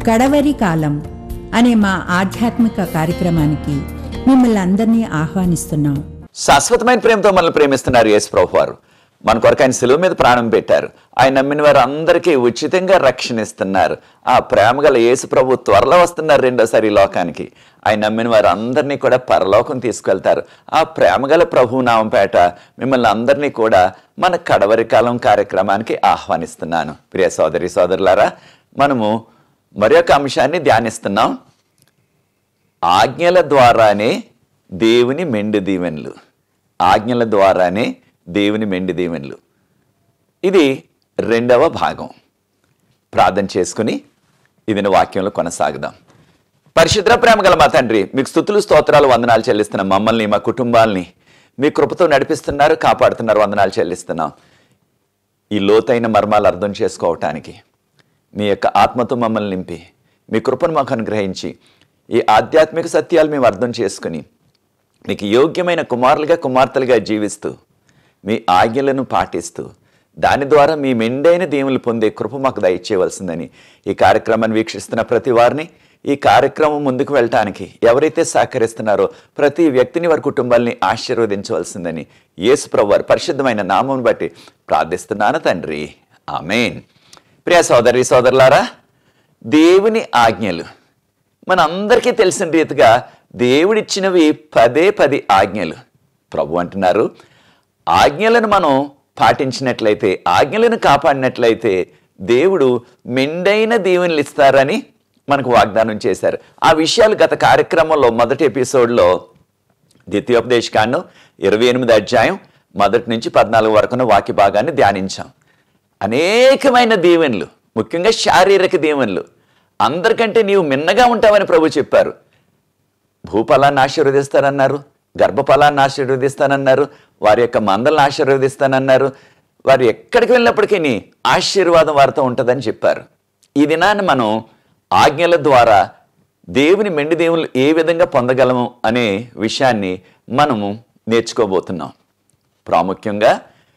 కడవరి కాలం అనే మా ఆధ్యాత్మిక కార్యక్రమానికి మిమ్మల్ని అందరినీ ఆహ్వానిస్తున్నాం శాశ్వతమైన ప్రేమతో మనల్ని ప్రేమిస్తున్నారు యేసు ప్రభు వారు మన కొరకు ఆయన సెలవు మీద ప్రాణం పెట్టారు ఆయన నమ్మిన వారు అందరికీ ఉచితంగా రక్షణ ఇస్తున్నారు ఆ ప్రేమ గల యేసు ప్రభు త్వరలో వస్తున్నారు రెండోసారి ఈ లోకానికి ఆయన నమ్మిన వారు అందరినీ కూడా పరలోకం తీసుకెళ్తారు ఆ ప్రేమ గల ప్రభు నామంపేట మిమ్మల్ని అందరినీ కూడా మన కడవరి కాలం కార్యక్రమానికి ఆహ్వానిస్తున్నాను ప్రియ సోదరి సోదరులారా మనము మరి ఒక అంశాన్ని ధ్యానిస్తున్నాం ఆజ్ఞల ద్వారానే దేవుని మెండు దీవెనలు ఆజ్ఞల ద్వారానే దేవుని మెండు దీవెనలు ఇది రెండవ భాగం ప్రార్థన చేసుకుని ఇది వాక్యంలో కొనసాగుదాం పరిశుద్ర ప్రేమ గల మా తండ్రి మీకు స్థుతులు స్తోత్రాలు వందనాలు చెల్లిస్తున్నాం మమ్మల్ని మా కుటుంబాల్ని మీ కృపతో నడిపిస్తున్నారు కాపాడుతున్నారు వందనాలు చెల్లిస్తున్నాం ఈ లోతైన మర్మాలు అర్థం చేసుకోవటానికి మీ యొక్క ఆత్మతో మమ్మల్ని నింపి మీ కృపను మాకు అనుగ్రహించి ఈ ఆధ్యాత్మిక సత్యాలు మేము అర్థం చేసుకుని మీకు యోగ్యమైన కుమారులుగా కుమార్తెలుగా జీవిస్తూ మీ ఆజ్ఞలను పాటిస్తూ దాని ద్వారా మీ మెండైన దీవులు పొందే కృప మాకు దయచేయవలసిందని ఈ కార్యక్రమాన్ని వీక్షిస్తున్న ప్రతి వారిని ఈ కార్యక్రమం ముందుకు వెళ్ళటానికి ఎవరైతే సహకరిస్తున్నారో ప్రతి వ్యక్తిని వారి కుటుంబాల్ని ఆశీర్వదించవలసిందని యేసు ప్రభు వారి పరిశుద్ధమైన నామం బట్టి ప్రార్థిస్తున్నాను తండ్రి ఆమెన్ ప్రియ సోదరి సోదరులారా దేవుని ఆజ్ఞలు మనందరికీ తెలిసిన రీతిగా దేవుడిచ్చినవి పదే పది ఆజ్ఞలు ప్రభు అంటున్నారు ఆజ్ఞలను మనం పాటించినట్లయితే ఆజ్ఞలను కాపాడినట్లయితే దేవుడు మెండైన దీవెనలు ఇస్తారని మనకు వాగ్దానం చేశారు ఆ విషయాలు గత కార్యక్రమంలో మొదటి ఎపిసోడ్లో ద్వితీయోపదేశకాండం ఇరవై ఎనిమిది అధ్యాయం మొదటి నుంచి పద్నాలుగు వరకున్న వాక్య భాగాన్ని ధ్యానించాం అనేకమైన దీవెనలు ముఖ్యంగా శారీరక దీవెనలు అందరికంటే నీవు మిన్నగా ఉంటావని ప్రభు చెప్పారు భూఫలాన్ని ఆశీర్వదిస్తానన్నారు గర్భఫలాన్ని ఆశీర్వదిస్తానన్నారు వారి యొక్క మందలను ఆశీర్వదిస్తానన్నారు వారు ఎక్కడికి వెళ్ళినప్పటికీ ఆశీర్వాదం వారితో ఉంటుందని చెప్పారు ఈ దినాన్ని మనం ఆజ్ఞల ద్వారా దేవుని మెండి దేవుళ్ళు ఏ విధంగా పొందగలము అనే విషయాన్ని మనము నేర్చుకోబోతున్నాం ప్రాముఖ్యంగా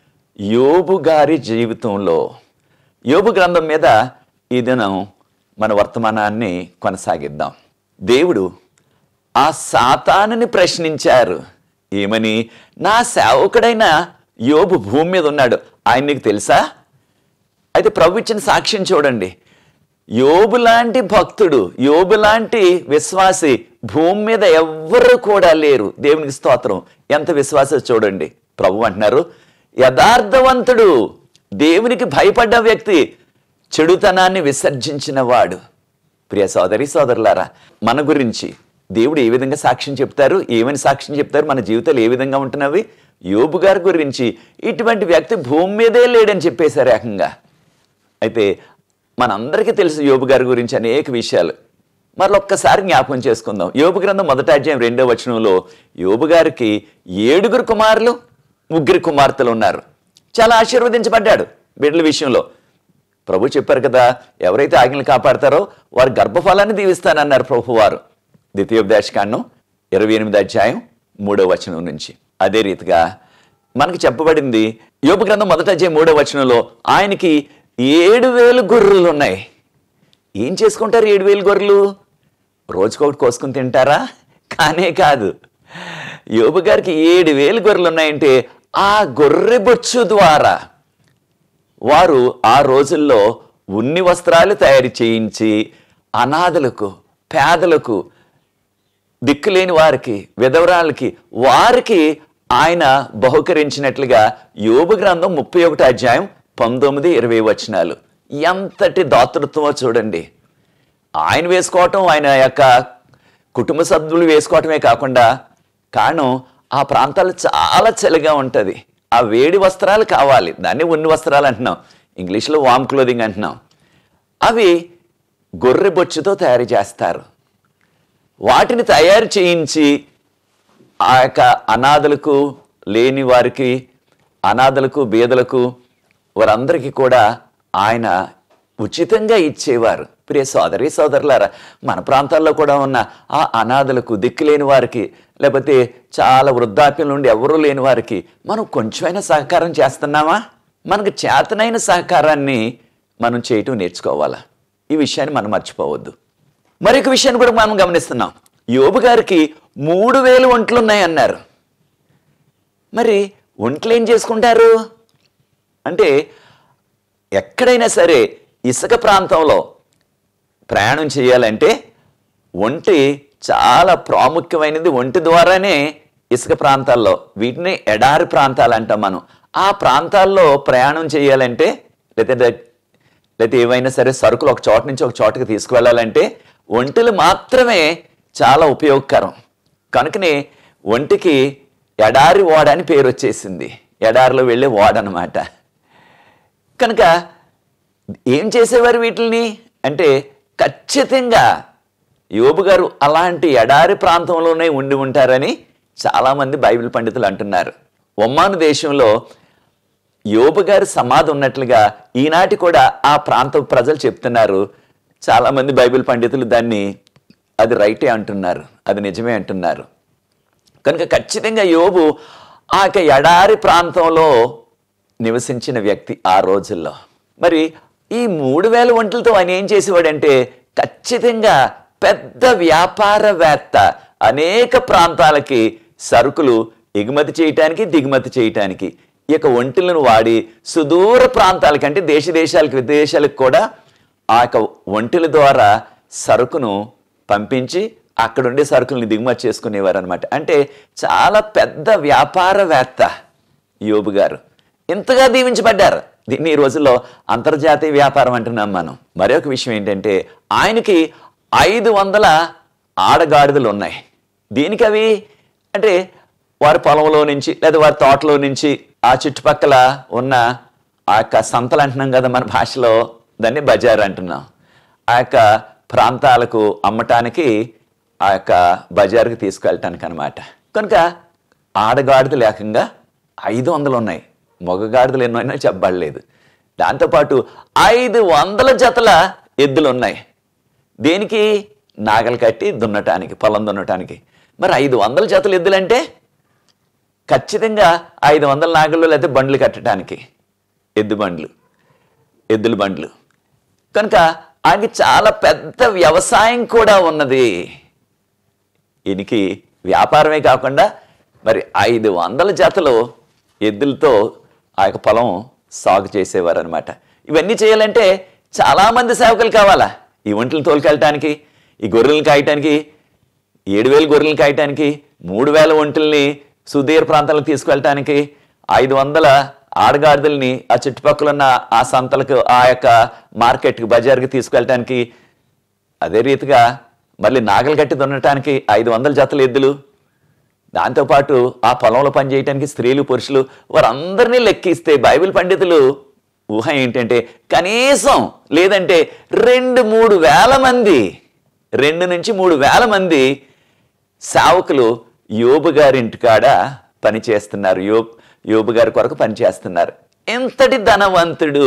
యోబు గారి జీవితంలో యోబు గ్రంథం మీద ఈ దినం మన వర్తమానాన్ని కొనసాగిద్దాం దేవుడు ఆ సాతానుని ప్రశ్నించారు ఏమని నా సేవకుడైన యోబు భూమి మీద ఉన్నాడు ఆయన నీకు తెలుసా అయితే ప్రభు ఇచ్చిన సాక్ష్యం చూడండి యోబు లాంటి భక్తుడు యోబు లాంటి విశ్వాసి భూమి మీద ఎవ్వరు కూడా లేరు దేవునికి స్తోత్రం ఎంత విశ్వాసం చూడండి ప్రభు అంటున్నారు యథార్థవంతుడు దేవునికి భయపడ్డ వ్యక్తి చెడుతనాన్ని విసర్జించిన వాడు ప్రియ సోదరి సోదరులారా మన గురించి దేవుడు ఏ విధంగా సాక్ష్యం చెప్తారు ఏమని సాక్ష్యం చెప్తారు మన జీవితాలు ఏ విధంగా ఉంటున్నవి యోబు గారి గురించి ఇటువంటి వ్యక్తి భూమి మీదే లేడని చెప్పేశారు ఏకంగా అయితే మనందరికీ తెలుసు యోబు గారి గురించి అనేక విషయాలు మరొక్కసారి జ్ఞాపకం చేసుకుందాం యోబు గ్రంథం మొదటి అధ్యాయం రెండో వచనంలో యోబు గారికి ఏడుగురు కుమారులు ముగ్గురు కుమార్తెలు ఉన్నారు చాలా ఆశీర్వదించబడ్డాడు బిడ్డల విషయంలో ప్రభు చెప్పారు కదా ఎవరైతే ఆజ్ఞలు కాపాడతారో వారి గర్భఫలాన్ని దీవిస్తానన్నారు ప్రభు వారు ద్వితీయోపదేశకాండం ఇరవై ఎనిమిది అధ్యాయం మూడో వచనం నుంచి అదే రీతిగా మనకి చెప్పబడింది యోపు గ్రంథం మొదట అధ్యాయం మూడో వచనంలో ఆయనకి ఏడు వేలు గొర్రెలు ఉన్నాయి ఏం చేసుకుంటారు ఏడు వేలు గొర్రెలు రోజుకొకటి కోసుకుని తింటారా కానే కాదు యోబు గారికి ఏడు వేలు గొర్రెలు ఉన్నాయంటే ఆ గొర్రె బొచ్చు ద్వారా వారు ఆ రోజుల్లో ఉన్ని వస్త్రాలు తయారు చేయించి అనాథలకు పేదలకు దిక్కులేని వారికి విధవరాలకి వారికి ఆయన బహుకరించినట్లుగా యోబు గ్రంథం ముప్పై ఒకటి అధ్యాయం పంతొమ్మిది ఇరవై వచనాలు ఎంతటి దాతృత్వమో చూడండి ఆయన వేసుకోవటం ఆయన యొక్క కుటుంబ సభ్యులు వేసుకోవటమే కాకుండా కారణం ఆ ప్రాంతాలు చాలా చలిగా ఉంటుంది ఆ వేడి వస్త్రాలు కావాలి దాన్ని ఉన్ని వస్త్రాలు అంటున్నాం ఇంగ్లీష్లో వామ్ క్లోదింగ్ అంటున్నాం అవి గొర్రె బొచ్చుతో తయారు చేస్తారు వాటిని తయారు చేయించి ఆ యొక్క అనాథలకు లేని వారికి అనాథలకు బీదలకు వారందరికీ కూడా ఆయన ఉచితంగా ఇచ్చేవారు ప్రియ సోదరి సోదరులారా మన ప్రాంతాల్లో కూడా ఉన్న ఆ అనాథలకు దిక్కులేని వారికి లేకపోతే చాలా వృద్ధాప్యం నుండి ఎవరూ లేని వారికి మనం కొంచెమైనా సహకారం చేస్తున్నామా మనకు చేతనైన సహకారాన్ని మనం చేయటం నేర్చుకోవాలా ఈ విషయాన్ని మనం మర్చిపోవద్దు మరొక విషయాన్ని కూడా మనం గమనిస్తున్నాం యోబు గారికి మూడు వేలు ఒంట్లు ఉన్నాయన్నారు మరి ఒంట్లు ఏం చేసుకుంటారు అంటే ఎక్కడైనా సరే ఇసుక ప్రాంతంలో ప్రయాణం చేయాలంటే ఒంటి చాలా ప్రాముఖ్యమైనది ఒంటి ద్వారానే ఇసుక ప్రాంతాల్లో వీటిని ఎడారి ప్రాంతాలు అంటాం మనం ఆ ప్రాంతాల్లో ప్రయాణం చేయాలంటే లేదంటే లేకపోతే ఏవైనా సరే సరుకులు ఒక చోట నుంచి ఒక చోటకి తీసుకువెళ్ళాలంటే ఒంటెలు మాత్రమే చాలా ఉపయోగకరం కనుకనే ఒంటికి ఎడారి ఓడ అని పేరు వచ్చేసింది ఎడారిలో వెళ్ళే ఓడ అనమాట కనుక ఏం చేసేవారు వీటిని అంటే ఖచ్చితంగా యోబు గారు అలాంటి ఎడారి ప్రాంతంలోనే ఉండి ఉంటారని చాలామంది బైబిల్ పండితులు అంటున్నారు ఒమ్మాను దేశంలో యోబు గారి సమాధి ఉన్నట్లుగా ఈనాటి కూడా ఆ ప్రాంత ప్రజలు చెప్తున్నారు చాలామంది బైబిల్ పండితులు దాన్ని అది రైటే అంటున్నారు అది నిజమే అంటున్నారు కనుక ఖచ్చితంగా యోబు ఆ యొక్క ఎడారి ప్రాంతంలో నివసించిన వ్యక్తి ఆ రోజుల్లో మరి ఈ మూడు వేల ఒంట్లతో ఆయన ఏం చేసేవాడంటే ఖచ్చితంగా పెద్ద వ్యాపారవేత్త అనేక ప్రాంతాలకి సరుకులు ఎగుమతి చేయటానికి దిగుమతి చేయటానికి ఈ యొక్క ఒంటెలను వాడి సుదూర ప్రాంతాలకి అంటే దేశ దేశాలకు విదేశాలకు కూడా ఆ యొక్క ఒంటెల ద్వారా సరుకును పంపించి అక్కడ ఉండే సరుకుల్ని దిగుమతి చేసుకునేవారు అనమాట అంటే చాలా పెద్ద వ్యాపారవేత్త యోబు గారు ఇంతగా దీవించబడ్డారు దీన్ని ఈ రోజుల్లో అంతర్జాతీయ వ్యాపారం అంటున్నాం మనం మరొక విషయం ఏంటంటే ఆయనకి ఐదు వందల ఆడగాడిదలు ఉన్నాయి దీనికి అవి అంటే వారి పొలంలో నుంచి లేదా వారి తోటలో నుంచి ఆ చుట్టుపక్కల ఉన్న ఆ యొక్క సంతలు అంటున్నాం కదా మన భాషలో దాన్ని బజార్ అంటున్నాం ఆ యొక్క ప్రాంతాలకు అమ్మటానికి ఆ యొక్క బజార్కి తీసుకెళ్ళటానికి అనమాట కనుక ఆడగాడిదలు ఏకంగా ఐదు వందలు ఉన్నాయి మగగాడిదలు ఎన్నో అయినా చెప్పబడలేదు దాంతోపాటు ఐదు వందల జతల ఎద్దులు ఉన్నాయి దేనికి నాగలు కట్టి దున్నటానికి పొలం దున్నటానికి మరి ఐదు వందల జతల ఎద్దులంటే ఖచ్చితంగా ఐదు వందల నాగళ్ళు లేకపోతే బండ్లు కట్టడానికి ఎద్దు బండ్లు ఎద్దుల బండ్లు కనుక ఆయనకి చాలా పెద్ద వ్యవసాయం కూడా ఉన్నది ఈయనకి వ్యాపారమే కాకుండా మరి ఐదు వందల జతలు ఎద్దులతో ఆ యొక్క పొలం సాగు చేసేవారు అనమాట ఇవన్నీ చేయాలంటే చాలామంది సేవకులు కావాలా ఈ ఒంట్లు తోలుకెళ్ళటానికి ఈ గొర్రెలను కాయటానికి ఏడు వేల గొర్రెలను కాయటానికి మూడు వేల ఒంటల్ని సుదీర ప్రాంతాలకు తీసుకువెళ్ళటానికి ఐదు వందల ఆడగాడిదల్ని ఆ చుట్టుపక్కల ఉన్న ఆ సంతలకు ఆ యొక్క మార్కెట్కి బజార్కి తీసుకెళ్ళటానికి అదే రీతిగా మళ్ళీ నాగలు కట్టి దున్నటానికి ఐదు వందల జతల ఎద్దులు దాంతోపాటు ఆ పొలంలో పనిచేయటానికి స్త్రీలు పురుషులు వారందరినీ లెక్కిస్తే బైబిల్ పండితులు ఊహ ఏంటంటే కనీసం లేదంటే రెండు మూడు వేల మంది రెండు నుంచి మూడు వేల మంది సేవకులు యోబు గారి ఇంటికాడ పనిచేస్తున్నారు యోబ్ యోబు గారి కొరకు పనిచేస్తున్నారు ఎంతటి ధనవంతుడు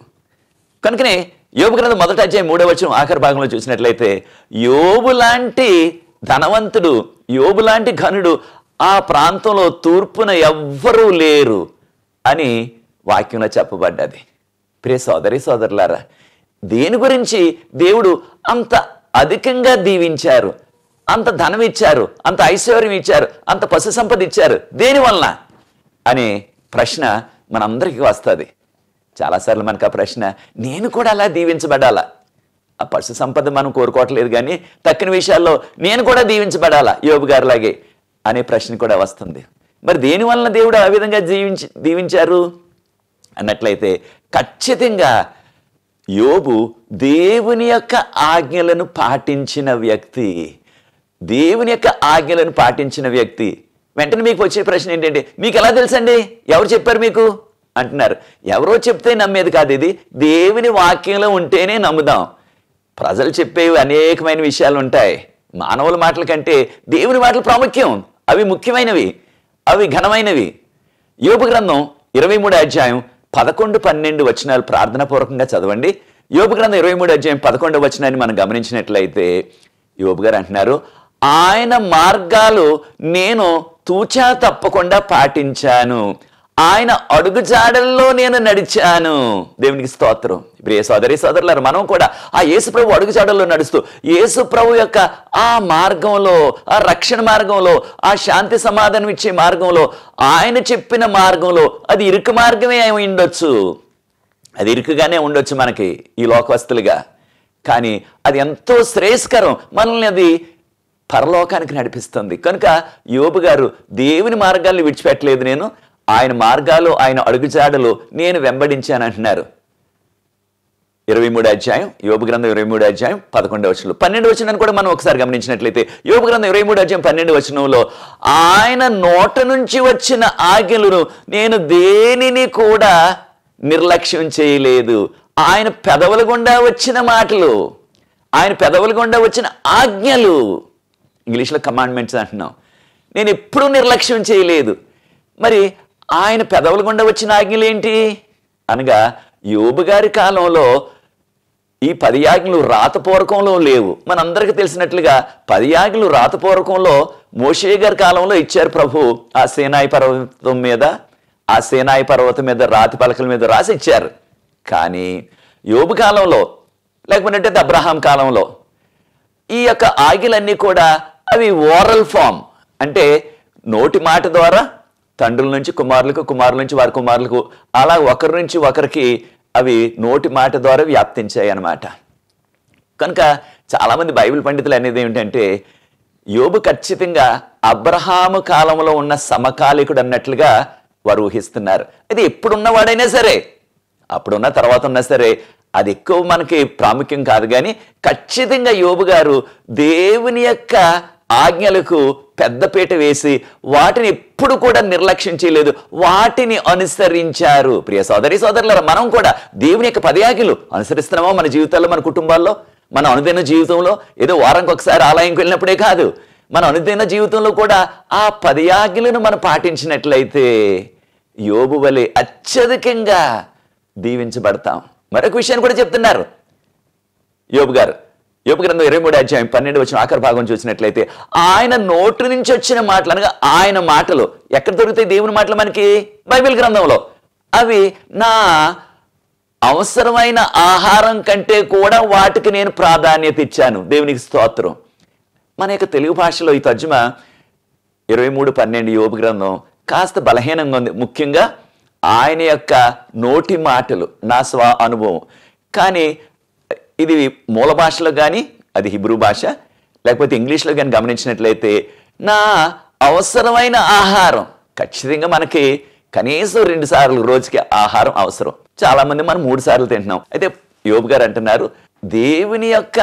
కనుకనే యోబు గ్రంథం మొదటి అధ్యాయం మూడవ వచనం ఆఖరి భాగంలో చూసినట్లయితే యోబు లాంటి ధనవంతుడు యోబు లాంటి ఘనుడు ఆ ప్రాంతంలో తూర్పున ఎవ్వరూ లేరు అని వాక్యంలో చెప్పబడ్డది ప్రియ సోదరి సోదరులారా దేని గురించి దేవుడు అంత అధికంగా దీవించారు అంత ధనం ఇచ్చారు అంత ఐశ్వర్యం ఇచ్చారు అంత పశు సంపద ఇచ్చారు దేని వలన అనే ప్రశ్న మనందరికీ వస్తుంది చాలాసార్లు మనకు ఆ ప్రశ్న నేను కూడా అలా దీవించబడాలా ఆ పశు సంపద మనం కోరుకోవట్లేదు కానీ తక్కిన విషయాల్లో నేను కూడా దీవించబడాలా యోబు గారిలాగే అనే ప్రశ్న కూడా వస్తుంది మరి దేని వలన దేవుడు ఆ విధంగా జీవించి దీవించారు అన్నట్లయితే ఖచ్చితంగా యోబు దేవుని యొక్క ఆజ్ఞలను పాటించిన వ్యక్తి దేవుని యొక్క ఆజ్ఞలను పాటించిన వ్యక్తి వెంటనే మీకు వచ్చే ప్రశ్న ఏంటంటే మీకు ఎలా తెలుసండి ఎవరు చెప్పారు మీకు అంటున్నారు ఎవరో చెప్తే నమ్మేది కాదు ఇది దేవుని వాక్యంలో ఉంటేనే నమ్ముదాం ప్రజలు చెప్పేవి అనేకమైన విషయాలు ఉంటాయి మానవుల మాటల కంటే దేవుని మాటలు ప్రాముఖ్యం అవి ముఖ్యమైనవి అవి ఘనమైనవి యోబు గ్రంథం ఇరవై మూడు అధ్యాయం పదకొండు పన్నెండు వచనాలు ప్రార్థనాపూర్వకంగా చదవండి యోబు గ్రంథం ఇరవై మూడు అధ్యాయం పదకొండు వచనాన్ని మనం గమనించినట్లయితే యోబు గారు అంటున్నారు ఆయన మార్గాలు నేను తూచా తప్పకుండా పాటించాను ఆయన అడుగుజాడల్లో నేను నడిచాను దేవునికి స్తోత్రం ప్రియ సోదరి సోదరులారు మనం కూడా ఆ యేసు ప్రభు అడుగుజాడల్లో నడుస్తూ యేసు ప్రభు యొక్క ఆ మార్గంలో ఆ రక్షణ మార్గంలో ఆ శాంతి సమాధానం ఇచ్చే మార్గంలో ఆయన చెప్పిన మార్గంలో అది ఇరుకు మార్గమే అయి ఉండొచ్చు అది ఇరుకుగానే ఉండొచ్చు మనకి ఈ లోకవస్తులుగా కానీ అది ఎంతో శ్రేయస్కరం మనల్ని అది పరలోకానికి నడిపిస్తుంది కనుక యోబు గారు దేవుని మార్గాల్ని విడిచిపెట్టలేదు నేను ఆయన మార్గాలు ఆయన అడుగుజాడలు నేను వెంబడించాను అంటున్నారు ఇరవై మూడు అధ్యాయం యోబు గ్రంథం ఇరవై మూడు అధ్యాయం పదకొండవ వచనంలో పన్నెండు వచనాన్ని కూడా మనం ఒకసారి గమనించినట్లయితే యోబు గ్రంథం ఇరవై మూడు అధ్యాయం పన్నెండు వచనంలో ఆయన నోట నుంచి వచ్చిన ఆజ్ఞలను నేను దేనిని కూడా నిర్లక్ష్యం చేయలేదు ఆయన పెదవుల గుండా వచ్చిన మాటలు ఆయన పెదవుల గుండా వచ్చిన ఆజ్ఞలు ఇంగ్లీష్లో కమాండ్మెంట్స్ అంటున్నాం నేను ఎప్పుడూ నిర్లక్ష్యం చేయలేదు మరి ఆయన పెదవుల గుండా వచ్చిన ఆజ్ఞలు ఏంటి అనగా యోబు గారి కాలంలో ఈ పది ఆజ్ఞలు రాతపూర్వకంలో లేవు మనందరికీ తెలిసినట్లుగా పది ఆజ్ఞలు రాతపూర్వకంలో మోషే గారి కాలంలో ఇచ్చారు ప్రభు ఆ సేనాయి పర్వతం మీద ఆ సేనాయి పర్వతం మీద రాతి పలకల మీద రాసి ఇచ్చారు కానీ యోబు కాలంలో లేకపోతే అబ్రహాం కాలంలో ఈ యొక్క ఆగిలన్నీ కూడా అవి ఓరల్ ఫామ్ అంటే నోటి మాట ద్వారా తండ్రుల నుంచి కుమారులకు కుమారుల నుంచి వారి కుమారులకు అలా ఒకరి నుంచి ఒకరికి అవి నోటి మాట ద్వారా వ్యాప్తించాయి అన్నమాట కనుక చాలామంది బైబిల్ పండితులు అనేది ఏమిటంటే యోబు ఖచ్చితంగా అబ్రహాము కాలంలో ఉన్న సమకాలికుడు అన్నట్లుగా వారు ఊహిస్తున్నారు అది ఎప్పుడున్నవాడైనా సరే అప్పుడున్న తర్వాత ఉన్నా సరే అది ఎక్కువ మనకి ప్రాముఖ్యం కాదు కానీ ఖచ్చితంగా యోబు గారు దేవుని యొక్క ఆజ్ఞలకు పెద్దపీట వేసి వాటిని ఎప్పుడు కూడా నిర్లక్ష్యం చేయలేదు వాటిని అనుసరించారు ప్రియ సోదరి సోదరులారా మనం కూడా దేవుని యొక్క పది ఆజ్ఞలు అనుసరిస్తున్నామా మన జీవితాల్లో మన కుటుంబాల్లో మన అనుదిన జీవితంలో ఏదో వారానికి ఒకసారి ఆలయంకి వెళ్ళినప్పుడే కాదు మన అనుదిన జీవితంలో కూడా ఆ పది ఆజ్ఞలను మనం పాటించినట్లయితే యోబు వలె అత్యధికంగా దీవించబడతాం మరొక విషయాన్ని కూడా చెప్తున్నారు యోబు గారు యోబు గ్రంథం ఇరవై మూడు అధ్యాయం పన్నెండు వచ్చిన ఆఖరి భాగం చూసినట్లయితే ఆయన నోటి నుంచి వచ్చిన మాటలు అనగా ఆయన మాటలు ఎక్కడ దొరుకుతాయి దేవుని మాటలు మనకి బైబిల్ గ్రంథంలో అవి నా అవసరమైన ఆహారం కంటే కూడా వాటికి నేను ప్రాధాన్యత ఇచ్చాను దేవునికి స్తోత్రం మన యొక్క తెలుగు భాషలో ఈ తర్జుమా ఇరవై మూడు పన్నెండు యోబు గ్రంథం కాస్త బలహీనంగా ఉంది ముఖ్యంగా ఆయన యొక్క నోటి మాటలు నా స్వ అనుభవం కానీ ఇది మూల భాషలో కానీ అది హిబ్రూ భాష లేకపోతే ఇంగ్లీష్లో కానీ గమనించినట్లయితే నా అవసరమైన ఆహారం ఖచ్చితంగా మనకి కనీసం రెండు సార్లు రోజుకి ఆహారం అవసరం చాలా మంది మనం మూడు సార్లు తింటున్నాం అయితే యోబు గారు అంటున్నారు దేవుని యొక్క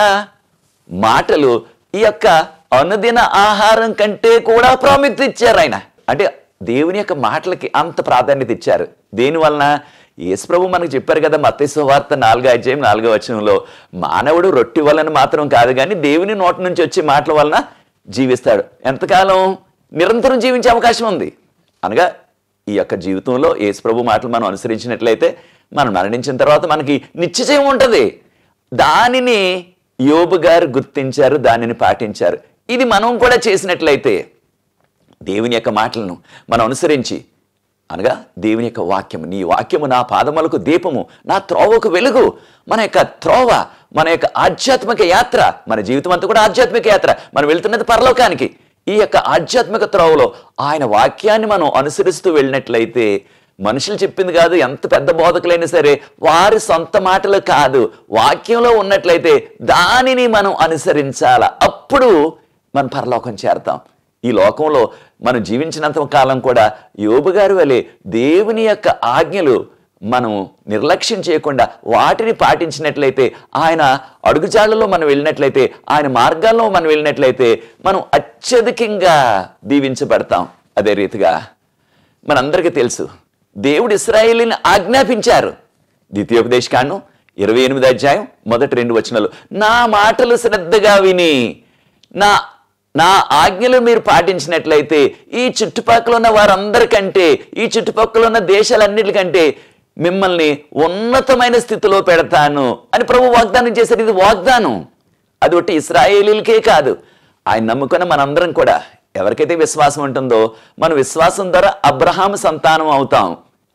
మాటలు ఈ యొక్క అనుదిన ఆహారం కంటే కూడా ప్రాముఖ్యత ఇచ్చారు ఆయన అంటే దేవుని యొక్క మాటలకి అంత ప్రాధాన్యత ఇచ్చారు దేని వలన యేసుప్రభు మనకు చెప్పారు కదా మత్తయి వార్త నాలుగో అధ్యాయం నాలుగో వచనంలో మానవుడు రొట్టి వలన మాత్రం కాదు కానీ దేవుని నోటి నుంచి వచ్చే మాటల వలన జీవిస్తాడు ఎంతకాలం నిరంతరం జీవించే అవకాశం ఉంది అనగా ఈ యొక్క జీవితంలో యేసుప్రభు మాటలు మనం అనుసరించినట్లయితే మనం మరణించిన తర్వాత మనకి నిత్యజయం ఉంటుంది దానిని యోబు గారు గుర్తించారు దానిని పాటించారు ఇది మనం కూడా చేసినట్లయితే దేవుని యొక్క మాటలను మనం అనుసరించి అనగా దేవుని యొక్క వాక్యము నీ వాక్యము నా పాదములకు దీపము నా త్రోవకు వెలుగు మన యొక్క త్రోవ మన యొక్క ఆధ్యాత్మిక యాత్ర మన జీవితం అంతా కూడా ఆధ్యాత్మిక యాత్ర మనం వెళ్తున్నది పరలోకానికి ఈ యొక్క ఆధ్యాత్మిక త్రోవలో ఆయన వాక్యాన్ని మనం అనుసరిస్తూ వెళ్ళినట్లయితే మనుషులు చెప్పింది కాదు ఎంత పెద్ద బోధకులైనా సరే వారి సొంత మాటలు కాదు వాక్యంలో ఉన్నట్లయితే దానిని మనం అనుసరించాల అప్పుడు మనం పరలోకం చేరతాం ఈ లోకంలో మనం జీవించినంత కాలం కూడా యోబు గారి వలె దేవుని యొక్క ఆజ్ఞలు మనం నిర్లక్ష్యం చేయకుండా వాటిని పాటించినట్లయితే ఆయన అడుగుజాడలో మనం వెళ్ళినట్లయితే ఆయన మార్గాల్లో మనం వెళ్ళినట్లయితే మనం అత్యధికంగా దీవించబడతాం అదే రీతిగా మనందరికీ తెలుసు దేవుడు ఇస్రాయేలీని ఆజ్ఞాపించారు ద్వితీయోపదేశకాండం ఇరవై ఎనిమిది అధ్యాయం మొదటి రెండు వచనాలు నా మాటలు శ్రద్ధగా విని నా నా ఆజ్ఞలు మీరు పాటించినట్లయితే ఈ చుట్టుపక్కల ఉన్న వారందరికంటే ఈ చుట్టుపక్కల ఉన్న దేశాలన్నిటికంటే మిమ్మల్ని ఉన్నతమైన స్థితిలో పెడతాను అని ప్రభు వాగ్దానం చేశారు ఇది వాగ్దానం అది ఒకటి ఇస్రాయేలీలకే కాదు ఆయన నమ్ముకున్న మనందరం కూడా ఎవరికైతే విశ్వాసం ఉంటుందో మన విశ్వాసం ద్వారా అబ్రహాం సంతానం అవుతాం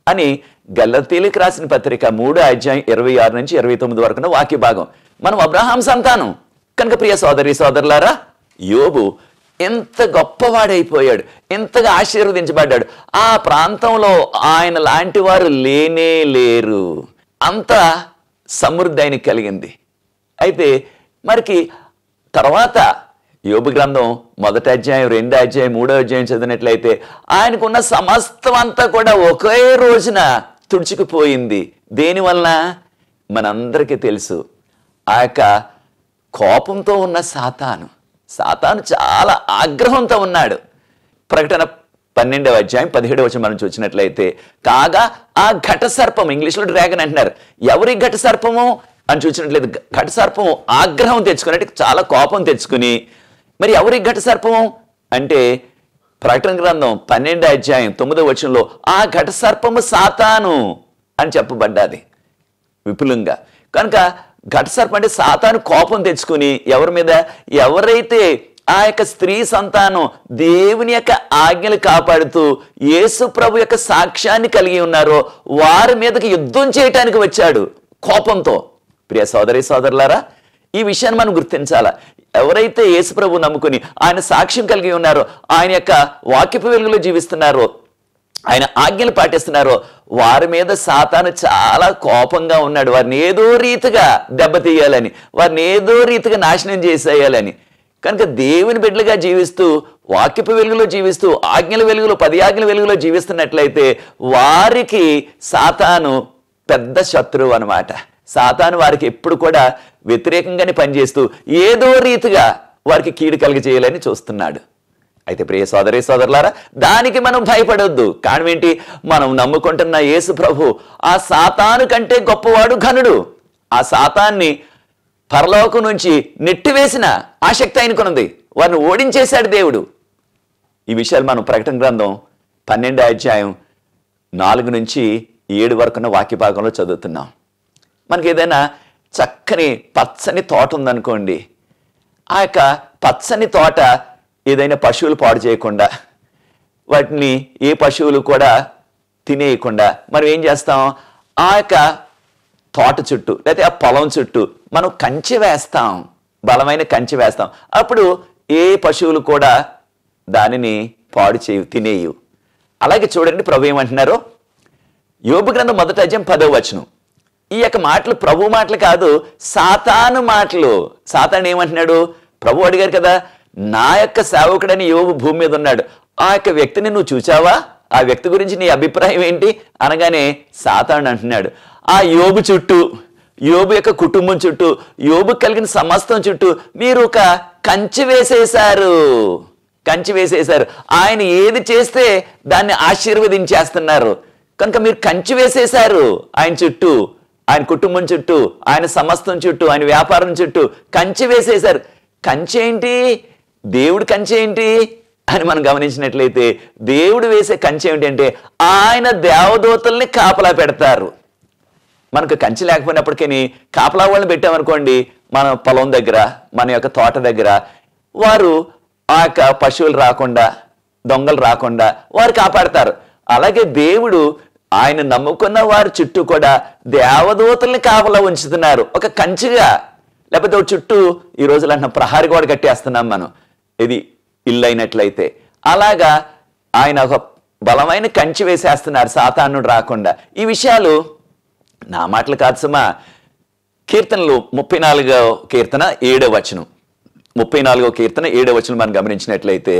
అని గల్లతీలికి రాసిన పత్రిక మూడో అధ్యాయం ఇరవై ఆరు నుంచి ఇరవై తొమ్మిది వరకు ఉన్న వాక్య భాగం మనం అబ్రహాం సంతానం కనుక ప్రియ సోదరి సోదరులారా యోబు ఎంత గొప్పవాడైపోయాడు ఎంతగా ఆశీర్వదించబడ్డాడు ఆ ప్రాంతంలో ఆయన లాంటి వారు లేనే లేరు అంత సమృద్ధి ఆయనకి కలిగింది అయితే మరికి తర్వాత యోబు గ్రంథం మొదటి అధ్యాయం రెండో అధ్యాయం మూడో అధ్యాయం చదివినట్లయితే ఆయనకున్న సమస్తం అంతా కూడా ఒకే రోజున తుడుచుకుపోయింది దేనివలన మనందరికీ తెలుసు ఆ యొక్క కోపంతో ఉన్న సాతాను సాతాను చాలా ఆగ్రహంతో ఉన్నాడు ప్రకటన పన్నెండవ అధ్యాయం పదిహేడవ వచ్చి మనం చూసినట్లయితే కాగా ఆ ఘట సర్పం ఇంగ్లీష్లో డ్రాగన్ అంటున్నారు ఎవరి ఘట సర్పము అని చూసినట్లయితే ఘట సర్పము ఆగ్రహం తెచ్చుకుని అంటే చాలా కోపం తెచ్చుకుని మరి ఎవరి ఘట సర్పము అంటే ప్రకటన గ్రంథం పన్నెండో అధ్యాయం తొమ్మిదవ వచనంలో ఆ ఘట సర్పము సాతాను అని చెప్పబడ్డాది విపులంగా కనుక ఘటసర్పం అంటే సాతాను కోపం తెచ్చుకుని ఎవరి మీద ఎవరైతే ఆ యొక్క స్త్రీ సంతానం దేవుని యొక్క ఆజ్ఞలు కాపాడుతూ యేసు ప్రభు యొక్క సాక్ష్యాన్ని కలిగి ఉన్నారో వారి మీదకి యుద్ధం చేయటానికి వచ్చాడు కోపంతో ప్రియ సోదరి సోదరులారా ఈ విషయాన్ని మనం గుర్తించాలా ఎవరైతే యేసు ప్రభు నమ్ముకుని ఆయన సాక్ష్యం కలిగి ఉన్నారో ఆయన యొక్క వాక్యపు వెలుగులో జీవిస్తున్నారో ఆయన ఆజ్ఞలు పాటిస్తున్నారో వారి మీద సాతాను చాలా కోపంగా ఉన్నాడు వారిని ఏదో రీతిగా దెబ్బతీయాలని వారిని ఏదో రీతిగా నాశనం చేసేయాలని కనుక దేవుని బిడ్డలుగా జీవిస్తూ వాక్యపు వెలుగులో జీవిస్తూ ఆజ్ఞల వెలుగులో పది ఆజ్ఞల వెలుగులో జీవిస్తున్నట్లయితే వారికి సాతాను పెద్ద శత్రువు అన్నమాట సాతాను వారికి ఎప్పుడు కూడా వ్యతిరేకంగానే పనిచేస్తూ ఏదో రీతిగా వారికి కీడు కలిగజేయాలని చూస్తున్నాడు అయితే ప్రియ సోదరి సోదరులారా దానికి మనం భయపడొద్దు కారణం ఏంటి మనం నమ్ముకుంటున్న యేసు ప్రభు ఆ సాతాను కంటే గొప్పవాడు ఘనుడు ఆ సాతాన్ని పరలోకం నుంచి నెట్టివేసిన ఆసక్తి ఆయనకున్నది వారిని ఓడించేశాడు దేవుడు ఈ విషయాలు మనం ప్రకటన గ్రంథం పన్నెండో అధ్యాయం నాలుగు నుంచి ఏడు వరకున్న వాక్య భాగంలో చదువుతున్నాం మనకి ఏదైనా చక్కని పచ్చని తోట ఉందనుకోండి ఆ యొక్క పచ్చని తోట ఏదైనా పశువులు పాడు చేయకుండా వాటిని ఏ పశువులు కూడా తినేయకుండా మనం ఏం చేస్తాం ఆ యొక్క తోట చుట్టూ లేకపోతే ఆ పొలం చుట్టూ మనం కంచె వేస్తాం బలమైన కంచె వేస్తాం అప్పుడు ఏ పశువులు కూడా దానిని పాడు చేయు తినేయు అలాగే చూడండి ప్రభు ఏమంటున్నారు యోబు గ్రంథం మొదటి అధ్యాయం పదో వచనం ఈ యొక్క మాటలు ప్రభు మాటలు కాదు సాతాను మాటలు సాతాను ఏమంటున్నాడు ప్రభు అడిగారు కదా నా యొక్క సేవకుడని యోబు భూమి మీద ఉన్నాడు ఆ యొక్క వ్యక్తిని నువ్వు చూచావా ఆ వ్యక్తి గురించి నీ అభిప్రాయం ఏంటి అనగానే సాతాను అంటున్నాడు ఆ యోబు చుట్టూ యోబు యొక్క కుటుంబం చుట్టూ యోబు కలిగిన సమస్తం చుట్టూ మీరు ఒక కంచె వేసేశారు కంచి వేసేశారు ఆయన ఏది చేస్తే దాన్ని ఆశీర్వదించేస్తున్నారు కనుక మీరు కంచి వేసేశారు ఆయన చుట్టూ ఆయన కుటుంబం చుట్టూ ఆయన సమస్తం చుట్టూ ఆయన వ్యాపారం చుట్టూ కంచి వేసేశారు కంచె ఏంటి దేవుడు కంచె ఏంటి అని మనం గమనించినట్లయితే దేవుడు వేసే కంచె ఏంటంటే ఆయన దేవదూతల్ని కాపలా పెడతారు మనకు కంచి లేకపోయినప్పటికీ కాపలా వాళ్ళని పెట్టామనుకోండి మన పొలం దగ్గర మన యొక్క తోట దగ్గర వారు ఆ యొక్క పశువులు రాకుండా దొంగలు రాకుండా వారు కాపాడతారు అలాగే దేవుడు ఆయన నమ్ముకున్న వారి చుట్టూ కూడా దేవదూతల్ని కాపలా ఉంచుతున్నారు ఒక కంచిగా లేకపోతే ఒక చుట్టూ ఈ రోజులు అంటున్న ప్రహారీ గోడ కట్టేస్తున్నాం మనం ఇది ఇల్లు అయినట్లయితే అలాగా ఆయన ఒక బలమైన కంచి వేసేస్తున్నారు సాతాను రాకుండా ఈ విషయాలు నా మాటలు కాదు సుమా కీర్తనలు ముప్పై నాలుగో కీర్తన ఏడో వచనం ముప్పై నాలుగో కీర్తన ఏడో వచనం మనం గమనించినట్లయితే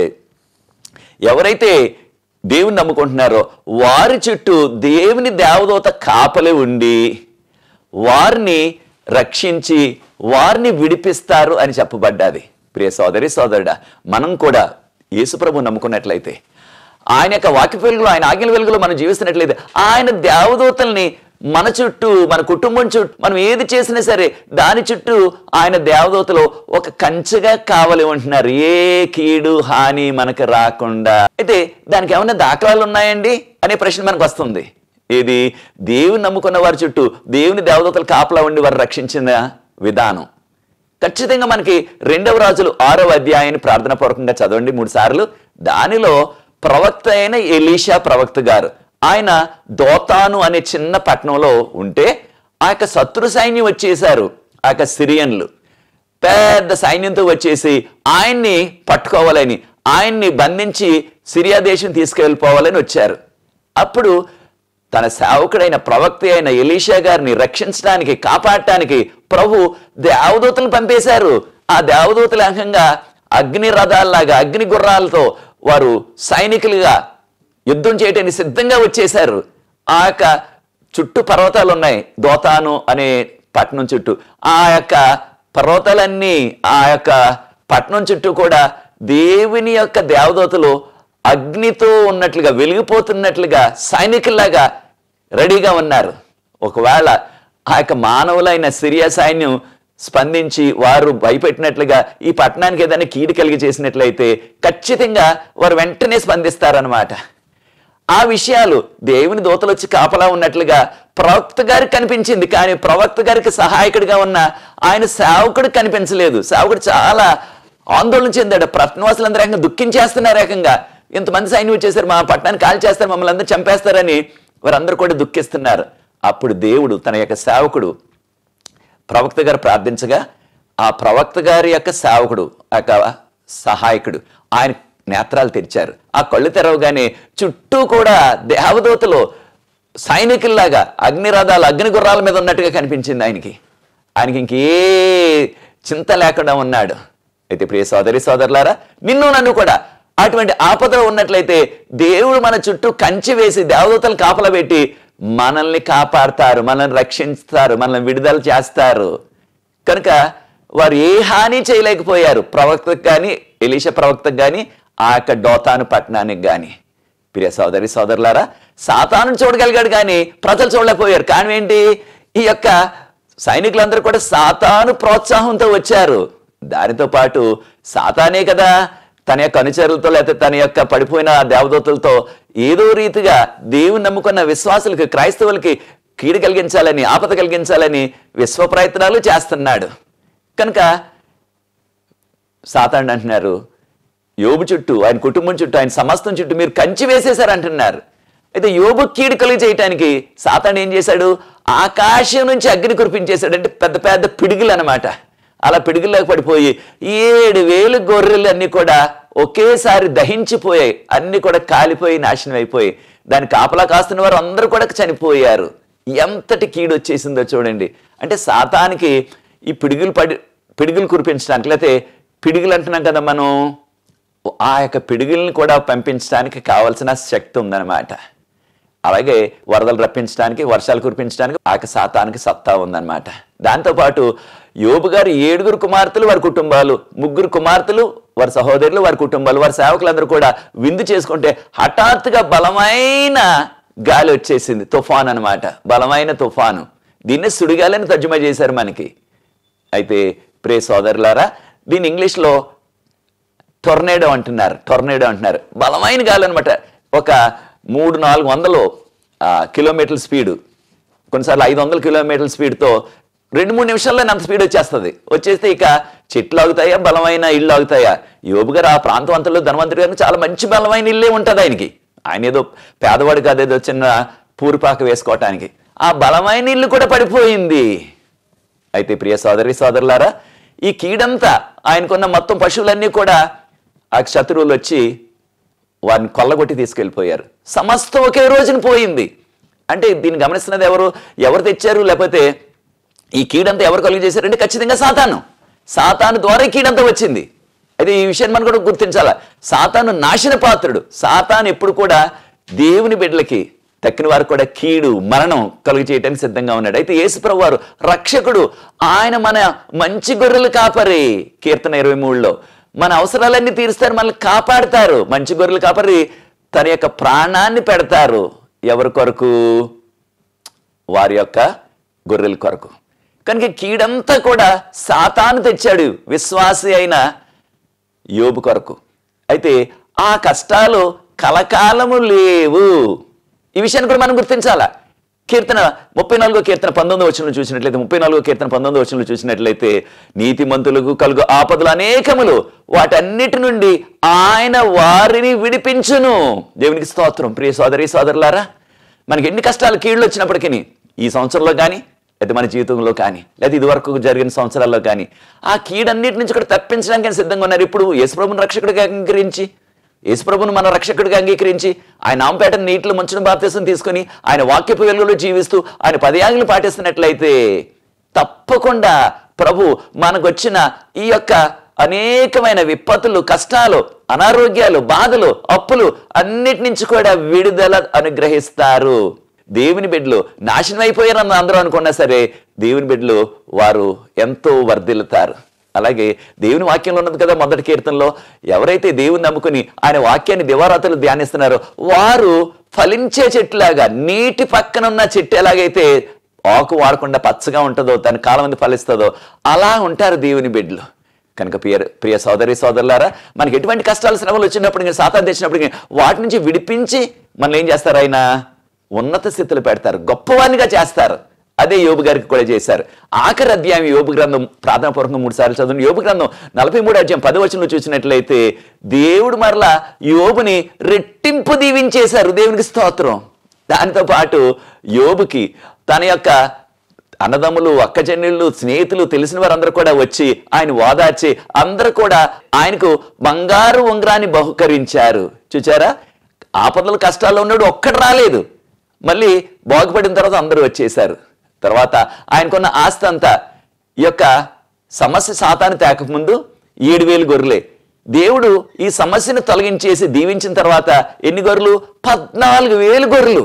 ఎవరైతే దేవుని నమ్ముకుంటున్నారో వారి చుట్టూ దేవుని దేవదూత కాపలి ఉండి వారిని రక్షించి వారిని విడిపిస్తారు అని చెప్పబడ్డాది ప్రియ సోదరి సోదరుడా మనం కూడా యేసుప్రభు నమ్ముకున్నట్లయితే ఆయన యొక్క వాక్య వెలుగులో ఆయన ఆజ్ఞల వెలుగులో మనం జీవిస్తున్నట్లయితే ఆయన దేవదూతల్ని మన చుట్టూ మన కుటుంబం చుట్టూ మనం ఏది చేసినా సరే దాని చుట్టూ ఆయన దేవదూతలు ఒక కంచెగా కావాలి ఉంటున్నారు ఏ కీడు హాని మనకు రాకుండా అయితే దానికి ఏమైనా దాఖలాలు ఉన్నాయండి అనే ప్రశ్న మనకు వస్తుంది ఇది దేవుని నమ్ముకున్న వారి చుట్టూ దేవుని దేవదూతలు కాపలా ఉండి వారు రక్షించిన విధానం ఖచ్చితంగా మనకి రెండవ రాజులు ఆరవ అధ్యాయాన్ని ప్రార్థన పూర్వకంగా చదవండి మూడు సార్లు దానిలో ప్రవక్త అయిన ఎలీషా ప్రవక్త గారు ఆయన దోతాను అనే చిన్న పట్టణంలో ఉంటే ఆ యొక్క శత్రు సైన్యం వచ్చేశారు ఆ యొక్క సిరియన్లు పెద్ద సైన్యంతో వచ్చేసి ఆయన్ని పట్టుకోవాలని ఆయన్ని బంధించి సిరియా దేశం తీసుకెళ్ళిపోవాలని వచ్చారు అప్పుడు తన సేవకుడైన ప్రవక్త అయిన ఎలీషా గారిని రక్షించడానికి కాపాడటానికి ప్రభు దేవదూతలు పంపేశారు ఆ దేవదూతల అంగంగా అగ్ని రథాల్లాగా అగ్ని గుర్రాలతో వారు సైనికులుగా యుద్ధం చేయటానికి సిద్ధంగా వచ్చేశారు ఆ యొక్క చుట్టూ పర్వతాలు ఉన్నాయి దోతాను అనే పట్టణం చుట్టూ ఆ యొక్క పర్వతాలన్నీ ఆ యొక్క పట్టణం చుట్టూ కూడా దేవుని యొక్క దేవదూతలు అగ్నితో ఉన్నట్లుగా వెలిగిపోతున్నట్లుగా సైనికుల్లాగా రెడీగా ఉన్నారు ఒకవేళ ఆ యొక్క మానవులైన సిరియా సైన్యం స్పందించి వారు భయపెట్టినట్లుగా ఈ పట్టణానికి ఏదైనా కీడు కలిగి చేసినట్లయితే ఖచ్చితంగా వారు వెంటనే స్పందిస్తారనమాట ఆ విషయాలు దేవుని దూతలు వచ్చి కాపలా ఉన్నట్లుగా ప్రవక్త గారికి కనిపించింది కానీ ప్రవక్త గారికి సహాయకుడిగా ఉన్న ఆయన సేవకుడికి కనిపించలేదు సేవకుడు చాలా ఆందోళన చెందాడు పట్టణవాసులందరూ ఏకంగా దుఃఖించేస్తున్నారు ఏకంగా ఇంతమంది సైన్యం వచ్చేసారు మా పట్టణాన్ని కాల్ చేస్తారు మమ్మల్ని అందరూ చంపేస్తారని వారందరూ కూడా దుఃఖిస్తున్నారు అప్పుడు దేవుడు తన యొక్క సేవకుడు ప్రవక్త గారు ప్రార్థించగా ఆ ప్రవక్త గారి యొక్క సేవకుడు ఆ యొక్క సహాయకుడు ఆయన నేత్రాలు తెరిచారు ఆ కళ్ళు తెరవగానే చుట్టూ కూడా దేవదూతలు సైనికుల్లాగా అగ్నిరథాలు అగ్ని గుర్రాల మీద ఉన్నట్టుగా కనిపించింది ఆయనకి ఆయనకి ఇంకే చింత లేకుండా ఉన్నాడు అయితే ప్రియ సోదరి సోదరులారా నిన్ను నన్ను కూడా అటువంటి ఆపదలో ఉన్నట్లయితే దేవుడు మన చుట్టూ కంచి వేసి దేవదూతలు కాపలా పెట్టి మనల్ని కాపాడతారు మనల్ని రక్షిస్తారు మనల్ని విడుదల చేస్తారు కనుక వారు ఏ హాని చేయలేకపోయారు ప్రవక్తకు కానీ ఎలీష ప్రవక్తకు కానీ ఆ యొక్క డోతాను పట్టణానికి కానీ ప్రియ సోదరి సోదరులారా సాతాను చూడగలిగాడు కానీ ప్రజలు చూడలేకపోయారు కానీ ఏంటి ఈ యొక్క సైనికులందరూ కూడా సాతాను ప్రోత్సాహంతో వచ్చారు దానితో పాటు సాతానే కదా తన యొక్క అనుచరులతో లేకపోతే తన యొక్క పడిపోయిన దేవదూతలతో ఏదో రీతిగా దేవుని నమ్ముకున్న విశ్వాసులకి క్రైస్తవులకి కీడు కలిగించాలని ఆపద కలిగించాలని విశ్వ ప్రయత్నాలు చేస్తున్నాడు కనుక సాతాండు అంటున్నారు యోబు చుట్టూ ఆయన కుటుంబం చుట్టూ ఆయన సమస్తం చుట్టూ మీరు కంచి వేసేశారు అంటున్నారు అయితే యోబు కీడు కలిగి చేయటానికి సాతాండు ఏం చేశాడు ఆకాశం నుంచి అగ్ని కురిపించేశాడు అంటే పెద్ద పెద్ద పిడుగులు అనమాట అలా పిడుగుల్లోకి పడిపోయి ఏడు వేలు గొర్రెలు అన్ని కూడా ఒకేసారి దహించిపోయాయి అన్ని కూడా కాలిపోయి నాశనం అయిపోయి దాని కాపలా కాస్తున్న వారు అందరూ కూడా చనిపోయారు ఎంతటి కీడు వచ్చేసిందో చూడండి అంటే సాతానికి ఈ పిడుగులు పడి పిడుగులు కురిపించడానికి లేకపోతే పిడుగులు అంటున్నాం కదా మనం ఆ యొక్క పిడుగుల్ని కూడా పంపించడానికి కావలసిన శక్తి ఉందన్నమాట అలాగే వరదలు రప్పించడానికి వర్షాలు కురిపించడానికి ఆ యొక్క సాతానికి సత్తా ఉందన్నమాట దాంతోపాటు యోబు గారు ఏడుగురు కుమార్తెలు వారి కుటుంబాలు ముగ్గురు కుమార్తెలు వారి సహోదరులు వారి కుటుంబాలు వారి సేవకులందరూ కూడా విందు చేసుకుంటే హఠాత్తుగా బలమైన గాలి వచ్చేసింది తుఫాన్ అన్నమాట బలమైన తుఫాను దీన్ని సుడిగాలని తర్జుమా చేశారు మనకి అయితే ప్రే సోదరులారా దీని ఇంగ్లీష్లో టొర్నేడో అంటున్నారు టొర్నేడో అంటున్నారు బలమైన గాలి అనమాట ఒక మూడు నాలుగు వందలు ఆ, కిలోమీటర్ల స్పీడు కొన్నిసార్లు ఐదు వందల కిలోమీటర్ల స్పీడ్తో రెండు మూడు నిమిషాల్లో అంత స్పీడ్ వచ్చేస్తుంది వచ్చేస్తే ఇక చెట్లు ఆగుతాయా బలమైన ఇళ్ళు ఆగుతాయా యోబు గారు ఆ ప్రాంతం అంతలో ధనవంతుడు గారు చాలా మంచి బలమైన ఇల్లే ఉంటుంది ఆయనకి ఆయన ఏదో పేదవాడు కాదు ఏదో చిన్న పూరిపాక వేసుకోవటానికి ఆ బలమైన ఇల్లు కూడా పడిపోయింది అయితే ప్రియ సోదరి సోదరులారా ఈ కీడంతా ఆయనకున్న మొత్తం పశువులన్నీ కూడా ఆ శత్రువులు వచ్చి వారిని కొల్లగొట్టి తీసుకెళ్ళిపోయారు సమస్తం ఒకే రోజున పోయింది అంటే దీన్ని గమనిస్తున్నది ఎవరు ఎవరు తెచ్చారు లేకపోతే ఈ కీడంతా ఎవరు కలుగు చేశారంటే ఖచ్చితంగా సాతాను సాతాను ద్వారా ఈ కీడంతా వచ్చింది అయితే ఈ విషయాన్ని మనం కూడా గుర్తించాలా సాతాను నాశన పాత్రుడు సాతాను ఎప్పుడు కూడా దేవుని బిడ్డలకి తక్కిన వారు కూడా కీడు మరణం కలుగు చేయడానికి సిద్ధంగా ఉన్నాడు అయితే యేసుప్రభు వారు రక్షకుడు ఆయన మన మంచి గొర్రెలు కాపరి కీర్తన ఇరవై మూడులో మన అవసరాలన్నీ తీరుస్తారు మనల్ని కాపాడతారు మంచి గొర్రెలు కాపరి తన యొక్క ప్రాణాన్ని పెడతారు ఎవరి కొరకు వారి యొక్క గొర్రెల కొరకు కనుక కీడంతా కూడా సాతాను తెచ్చాడు విశ్వాసి అయిన యోబు కొరకు అయితే ఆ కష్టాలు కలకాలము లేవు ఈ విషయాన్ని కూడా మనం గుర్తించాలా కీర్తన ముప్పై నాలుగో కీర్తన పంతొమ్మిది వచ్చిన చూసినట్లయితే ముప్పై నాలుగో కీర్తన పంతొమ్మిది వచ్చిన చూసినట్లయితే నీతిమంతులకు కలుగు ఆపదలు అనేకములు వాటన్నిటి నుండి ఆయన వారిని విడిపించును దేవునికి స్తోత్రం ప్రియ సోదరి సోదరులారా మనకి ఎన్ని కష్టాలు కీళ్ళు వచ్చినప్పటికీ ఈ సంవత్సరంలో కానీ లేదా మన జీవితంలో కానీ లేదా ఇదివరకు జరిగిన సంవత్సరాల్లో కానీ ఆ కీడన్నిటి నుంచి కూడా తప్పించడానికి ఆయన సిద్ధంగా ఉన్నారు ఇప్పుడు యేసుప్రభుని రక్షకుడిగా అంగీకరించి యేసుప్రభుని మన రక్షకుడిగా అంగీకరించి ఆయన నామపేట నీటిలో ముంచిన బాప్తీసం తీసుకొని ఆయన వాక్యపు వెలుగులో జీవిస్తూ ఆయన పదయాగులు పాటిస్తున్నట్లయితే తప్పకుండా ప్రభు మనకు వచ్చిన ఈ యొక్క అనేకమైన విపత్తులు కష్టాలు అనారోగ్యాలు బాధలు అప్పులు అన్నిటి నుంచి కూడా విడుదల అనుగ్రహిస్తారు దేవుని బిడ్డలు నాశనం అయిపోయారని అందరూ అనుకున్నా సరే దేవుని బిడ్డలు వారు ఎంతో వర్ధిల్లుతారు అలాగే దేవుని వాక్యంలో ఉన్నది కదా మొదటి కీర్తనలో ఎవరైతే దేవుని నమ్ముకుని ఆయన వాక్యాన్ని దివారాత్రులు ధ్యానిస్తున్నారో వారు ఫలించే చెట్టులాగా నీటి పక్కన ఉన్న చెట్టు ఎలాగైతే ఆకు వాడకుండా పచ్చగా ఉంటుందో తన కాలం మంది ఫలిస్తుందో అలా ఉంటారు దేవుని బిడ్డలు కనుక ప్రియ ప్రియ సోదరి సోదరులారా మనకి ఎటువంటి కష్టాలు శ్రమలు వచ్చినప్పుడు సాతాన్ తెచ్చినప్పుడు వాటి నుంచి విడిపించి మనల్ని ఏం చేస్తారు ఆయన ఉన్నత స్థితిలో పెడతారు గొప్పవానిగా చేస్తారు అదే యోబు గారికి కూడా చేశారు ఆఖరి అధ్యాయం యోబు గ్రంథం ప్రార్థనాపూర్వకంగా మూడు సార్లు చదువు యోబు గ్రంథం నలభై మూడు అధ్యాయం పదవచనంలో చూసినట్లయితే దేవుడు మరలా యోబుని రెట్టింపు దీవించేశారు దేవునికి స్తోత్రం దానితో పాటు యోబుకి తన యొక్క అన్నదమ్ములు అక్కజన్యులు స్నేహితులు తెలిసిన వారందరూ కూడా వచ్చి ఆయన ఓదార్చి అందరూ కూడా ఆయనకు బంగారు ఉంగరాన్ని బహుకరించారు చూచారా ఆపదలు కష్టాల్లో ఉన్నాడు ఒక్కడు రాలేదు మళ్ళీ బాగుపడిన తర్వాత అందరూ వచ్చేసారు తర్వాత ఆయనకున్న ఆస్తి అంతా ఈ యొక్క సమస్య శాతాన్ని తేకముందు ఏడు వేలు గొర్రెలే దేవుడు ఈ సమస్యను తొలగించేసి దీవించిన తర్వాత ఎన్ని గొర్రెలు పద్నాలుగు వేలు గొర్రెలు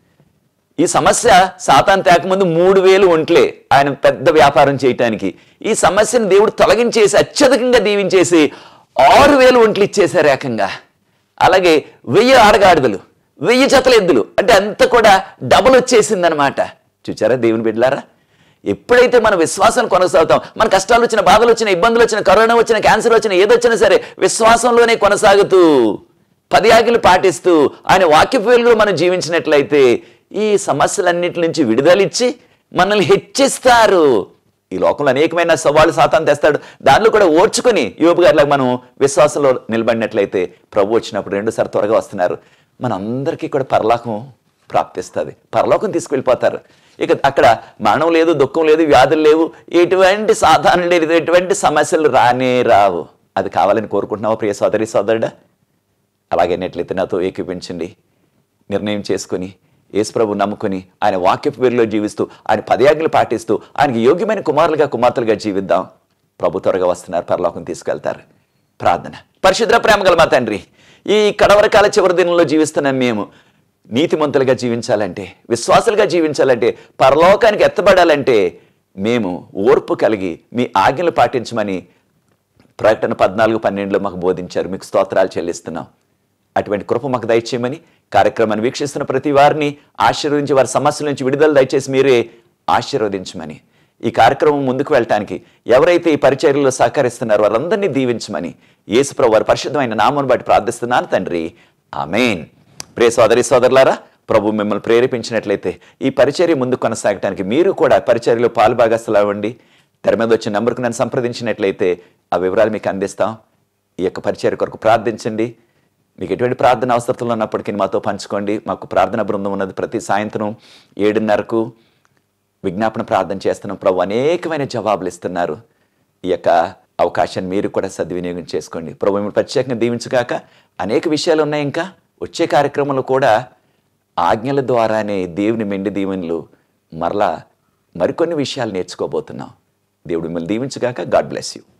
ఈ సమస్య సాతాన్ తేకముందు మూడు వేలు ఒంట్లే ఆయన పెద్ద వ్యాపారం చేయటానికి ఈ సమస్యను దేవుడు తొలగించేసి అత్యధికంగా దీవించేసి ఆరు వేలు ఒంట్లు ఇచ్చేశారు ఏకంగా అలాగే వెయ్యి ఆడగాడిదలు వెయ్యి జతల ఎద్దులు అంటే అంత కూడా డబుల్ వచ్చేసిందనమాట చూచారా దేవుని బిడ్డలారా ఎప్పుడైతే మన విశ్వాసాన్ని కొనసాగుతాం మన కష్టాలు వచ్చిన బాధలు వచ్చిన ఇబ్బందులు వచ్చిన కరోనా వచ్చిన క్యాన్సర్ వచ్చిన ఏదొచ్చినా సరే విశ్వాసంలోనే కొనసాగుతూ పది ఆజ్ఞలు పాటిస్తూ ఆయన వాక్యపు వెలుగులో మనం జీవించినట్లయితే ఈ సమస్యలన్నిటి నుంచి విడుదలిచ్చి మనల్ని హెచ్చిస్తారు ఈ లోకంలో అనేకమైన సవాళ్ళు సాతాను తెస్తాడు దానిలో కూడా ఓర్చుకొని యోబు గారిలాగా మనం విశ్వాసంలో నిలబడినట్లయితే ప్రభు వచ్చినప్పుడు రెండుసార్లు త్వరగా వస్తున్నారు మనందరికీ కూడా పరలోకం ప్రాప్తిస్తుంది పరలోకం తీసుకెళ్ళిపోతారు ఇక అక్కడ మరణం లేదు దుఃఖం లేదు వ్యాధులు లేవు ఎటువంటి సాధారణ లేదు ఎటువంటి సమస్యలు రానే రావు అది కావాలని కోరుకుంటున్నావా ప్రియ సోదరి సోదరుడా అలాగేనట్లయితే నాతో ఏకీపించండి నిర్ణయం చేసుకుని యేసుప్రభు నమ్ముకుని ఆయన వాక్యపు పేరులో జీవిస్తూ ఆయన పదయాజ్ఞలు పాటిస్తూ ఆయనకి యోగ్యమైన కుమారులుగా కుమార్తెలుగా జీవిద్దాం ప్రభు త్వరగా వస్తున్నారు పరలోకం తీసుకెళ్తారు ప్రార్థన పరిశుద్ర ప్రేమ గల మా తండ్రి ఈ కడవరకాల చివరి దినంలో జీవిస్తున్న మేము నీతిమంతులుగా జీవించాలంటే విశ్వాసులుగా జీవించాలంటే పరలోకానికి ఎత్తబడాలంటే మేము ఓర్పు కలిగి మీ ఆజ్ఞలు పాటించమని ప్రకటన పద్నాలుగు పన్నెండులో మాకు బోధించారు మీకు స్తోత్రాలు చెల్లిస్తున్నాం అటువంటి కృప మాకు దయచేయమని కార్యక్రమాన్ని వీక్షిస్తున్న ప్రతి వారిని ఆశీర్వదించి వారి సమస్యల నుంచి విడుదల దయచేసి మీరే ఆశీర్వదించమని ఈ కార్యక్రమం ముందుకు వెళ్ళటానికి ఎవరైతే ఈ పరిచర్యలో సహకరిస్తున్నారో వారందరినీ దీవించమని యేసుప్రభు వారి పరిశుద్ధమైన నామను బట్టి ప్రార్థిస్తున్నాను తండ్రి ఆమెన్ ప్రియ సోదరి సోదరులారా ప్రభు మిమ్మల్ని ప్రేరేపించినట్లయితే ఈ పరిచర్య ముందుకు కొనసాగటానికి మీరు కూడా పరిచర్యలో పాలుభాగస్తులు అవ్వండి తెర మీద వచ్చిన నంబర్కు నన్ను సంప్రదించినట్లయితే ఆ వివరాలు మీకు అందిస్తాం ఈ యొక్క పరిచర్య కొరకు ప్రార్థించండి మీకు ఎటువంటి ప్రార్థన అవసరతలు ఉన్నప్పటికీ మాతో పంచుకోండి మాకు ప్రార్థన బృందం ఉన్నది ప్రతి సాయంత్రం ఏడున్నరకు విజ్ఞాపన ప్రార్థన చేస్తున్నాం ప్రభు అనేకమైన జవాబులు ఇస్తున్నారు ఈ యొక్క అవకాశాన్ని మీరు కూడా సద్వినియోగం చేసుకోండి ప్రభు మిమ్మల్ని ప్రత్యేకంగా దీవించగాక అనేక విషయాలు ఉన్నాయి ఇంకా వచ్చే కార్యక్రమంలో కూడా ఆజ్ఞల ద్వారానే దేవుని మెండి దీవెనలు మరలా మరికొన్ని విషయాలు నేర్చుకోబోతున్నాం దేవుడు మిమ్మల్ని దీవించగాక గాడ్ బ్లెస్ యూ